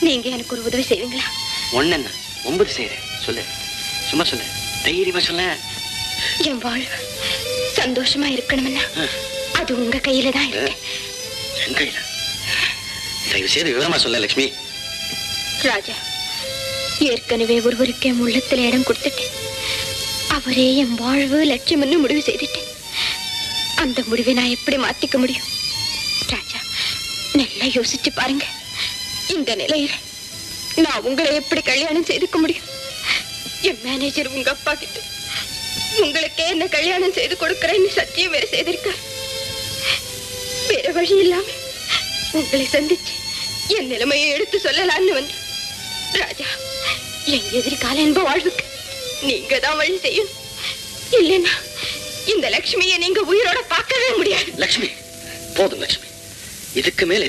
நீங்க எனக்கு ஒரு உதவி செய்வீங்களா ஒன்னு என்ன ஒன்பது செய்யறேன் சொல்லு சும்மா சொல்லு தைரியமா சொல்ல என் வாழ்வு சந்தோஷமா இருக்கணும்னா அது உங்க கையில தான் இருக்கு என் கையில தயவு செய்து விவரமா சொல்ல லட்சுமி ராஜா ஏற்கனவே ஒருவருக்கே என் உள்ளத்துல இடம் கொடுத்துட்டேன் அவரே என் வாழ்வு லட்சியம்னு முடிவு செய்துட்டேன் அந்த முடிவை நான் எப்படி மாத்திக்க முடியும் ராஜா நல்லா யோசிச்சு பாருங்க இந்த நிலையில நான் உங்களை எப்படி கல்யாணம் செய்துக்க முடியும் என் மேனேஜர் உங்க அப்பா கிட்ட உங்களுக்கே என்ன கல்யாணம் செய்து கொடுக்கிறேன்னு சத்தியம் வேற செய்திருக்கார் வேற வழி இல்லாம உங்களை சந்திச்சு என் நிலைமையை எடுத்து சொல்லலாம்னு வந்து ராஜா என் எதிர்கால என்ப வாழ்வுக்கு நீங்க தான் வழி செய்யணும் இல்லைன்னா இந்த லட்சுமியை நீங்க உயிரோட பார்க்கவே முடியாது லட்சுமி போதும் லட்சுமி இதுக்கு மேல